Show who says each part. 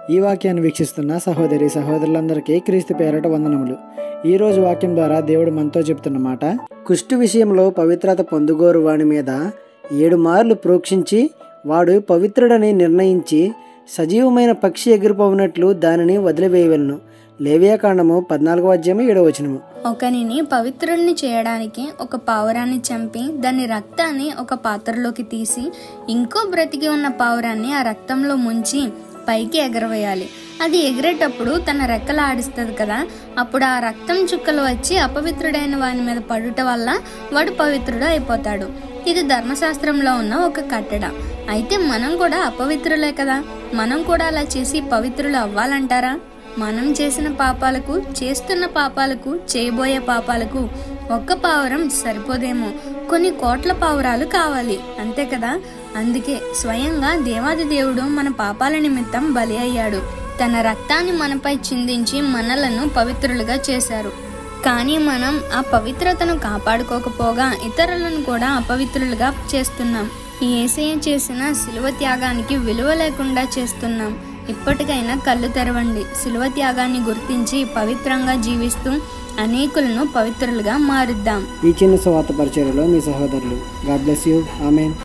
Speaker 1: ఈ వాక్యాన్ని వీక్షిస్తున్న సహోదరి సహోదరులందరికీ క్రీస్తు పేరట వందనములు ఈ రోజు వాక్యం ద్వారా దేవుడు మనతో చెప్తున్న మాట కుష్టు విషయంలో పవిత్రత పొందుగోరు వాని మీద ఏడు మార్లు ప్రోక్షించి వాడు పవిత్రుడని నిర్ణయించి సజీవమైన పక్షి ఎగిరిపోవునట్లు దానిని వదిలివేయవలను లేవియాకాండము పద్నాలుగో అధ్యాయం ఏడవ వచనము
Speaker 2: ఒకనిని పవిత్రుల్ని చేయడానికి ఒక పావురాన్ని చంపి దాని రక్తాన్ని ఒక పాత్రలోకి తీసి ఇంకో బ్రతికి ఉన్న పావురాన్ని ఆ రక్తంలో ముంచి పైకి ఎగరవేయాలి అది ఎగిరేటప్పుడు తన రెక్కలు ఆడిస్తుంది కదా అప్పుడు ఆ రక్తం చుక్కలు వచ్చి అపవిత్రుడైన వాని మీద పడుట వల్ల వాడు పవిత్రుడు అయిపోతాడు ఇది ధర్మశాస్త్రంలో ఉన్న ఒక కట్టడ అయితే మనం కూడా అపవిత్రులే కదా మనం కూడా అలా చేసి పవిత్రులు అవ్వాలంటారా మనం చేసిన పాపాలకు చేస్తున్న పాపాలకు చేయబోయే పాపాలకు ఒక్క పావురం సరిపోదేమో కొన్ని కోట్ల పావురాలు కావాలి అంతే కదా అందుకే స్వయంగా దేవాది దేవుడు మన పాపాల నిమిత్తం బలి అయ్యాడు తన రక్తాన్ని మనపై చిందించి మనలను పవిత్రులుగా చేశారు కానీ మనం ఆ పవిత్రతను కాపాడుకోకపోగా ఇతరులను కూడా అపవిత్రులుగా చేస్తున్నాం ఈ ఏసయ్య చేసిన శిలువ త్యాగానికి విలువ లేకుండా చేస్తున్నాం ఇప్పటికైనా కళ్ళు తెరవండి శిలువ త్యాగాన్ని గుర్తించి పవిత్రంగా జీవిస్తూ అనేకులను పవిత్రులుగా మారుద్దాం
Speaker 1: ఈ చిన్న స్వాత పరిచయలో మీ సహోదరులు గాడ్ బ్లెస్ యూ ఆమెన్